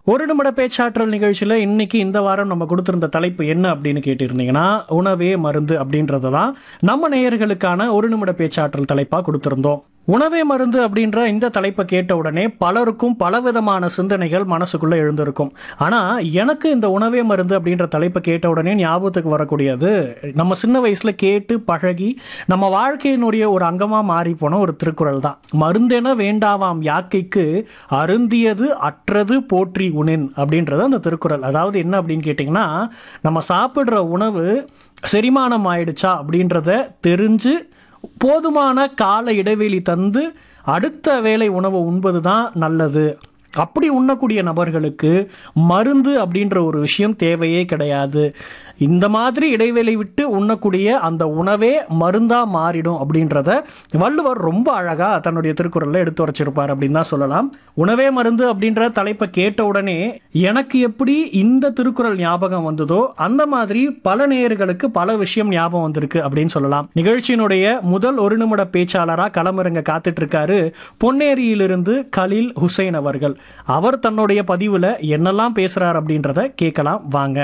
ஒரு நிமிட பேச்சாற்றல் நிகழ்ச்சியில் இன்னைக்கு இந்த வாரம் நம்ம கொடுத்திருந்த தலைப்பு என்ன அப்படின்னு கேட்டிருந்தீங்கன்னா உணவே மருந்து அப்படின்றத தான் நம்ம நேயர்களுக்கான ஒரு நிமிட பேச்சாற்றல் தலைப்பாக கொடுத்திருந்தோம் உணவே மருந்து அப்படின்ற இந்த தலைப்பை கேட்ட உடனே பலருக்கும் பலவிதமான சிந்தனைகள் மனசுக்குள்ள எழுந்திருக்கும் ஆனா எனக்கு இந்த உணவே மருந்து அப்படின்ற தலைப்பை கேட்ட உடனே ஞாபகத்துக்கு வரக்கூடியது நம்ம சின்ன வயசுல கேட்டு பழகி நம்ம வாழ்க்கையினுடைய ஒரு அங்கமா மாறி போன ஒரு திருக்குறள் தான் மருந்தென வேண்டாவாம் யாக்கைக்கு அருந்தியது அற்றது போற்றி உணின் அப்படின்றது அந்த திருக்குறள் அதாவது என்ன அப்படின்னு கேட்டிங்கன்னா நம்ம சாப்பிட்ற உணவு செரிமானம் ஆயிடுச்சா அப்படின்றத தெரிஞ்சு போதுமான கால இடைவெளி தந்து அடுத்த வேளை உணவை உண்பது தான் நல்லது அப்படி உண்ணக்கூடிய நபர்களுக்கு மருந்து அப்படின்ற ஒரு விஷயம் தேவையே கிடையாது இந்த மாதிரி இடைவெளி விட்டு உண்ணக்கூடிய அந்த உணவே மருந்தா மாறிடும் அப்படின்றத வள்ளுவர் ரொம்ப அழகா தன்னுடைய திருக்குறளில் எடுத்து வச்சிருப்பார் அப்படின்னு தான் சொல்லலாம் உணவே மருந்து அப்படின்ற தலைப்பை கேட்ட உடனே எனக்கு எப்படி இந்த திருக்குறள் ஞாபகம் வந்ததோ அந்த மாதிரி பல நேயர்களுக்கு பல விஷயம் ஞாபகம் வந்திருக்கு அப்படின்னு சொல்லலாம் நிகழ்ச்சியினுடைய முதல் ஒரு நிமிட பேச்சாளராக களமிறங்க காத்துட்டு இருக்காரு பொன்னேரியிலிருந்து கலீல் ஹுசைன் அவர்கள் அவர் தன்னுடைய பதிவுல என்னெல்லாம் பேசுறார் அப்படின்றத கேட்கலாம் வாங்க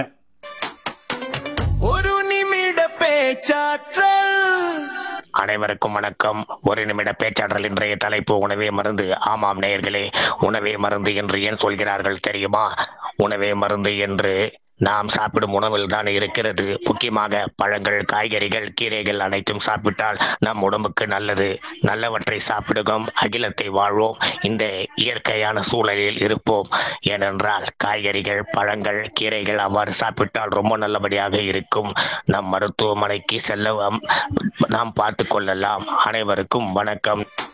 ஒரு நிமிட பேச்சாற்றல் அனைவருக்கும் வணக்கம் ஒரு நிமிட பேச்சாற்றல் இன்றைய தலைப்பு உணவே மருந்து ஆமாம் நேயர்களே உணவே மருந்து என்று ஏன் சொல்கிறார்கள் தெரியுமா உணவே மருந்து என்று நாம் சாப்பிடும் உணவில் தான் இருக்கிறது முக்கியமாக பழங்கள் காய்கறிகள் கீரைகள் அனைத்தும் சாப்பிட்டால் நம் உடம்புக்கு நல்லது நல்லவற்றை சாப்பிடுவோம் அகிலத்தை வாழ்வோம் இந்த இயற்கையான சூழலில் இருப்போம் ஏனென்றால் காய்கறிகள் பழங்கள் கீரைகள் அவ்வாறு சாப்பிட்டால் ரொம்ப நல்லபடியாக இருக்கும் நம் மருத்துவமனைக்கு செல்ல நாம் பார்த்து கொள்ளலாம் அனைவருக்கும் வணக்கம்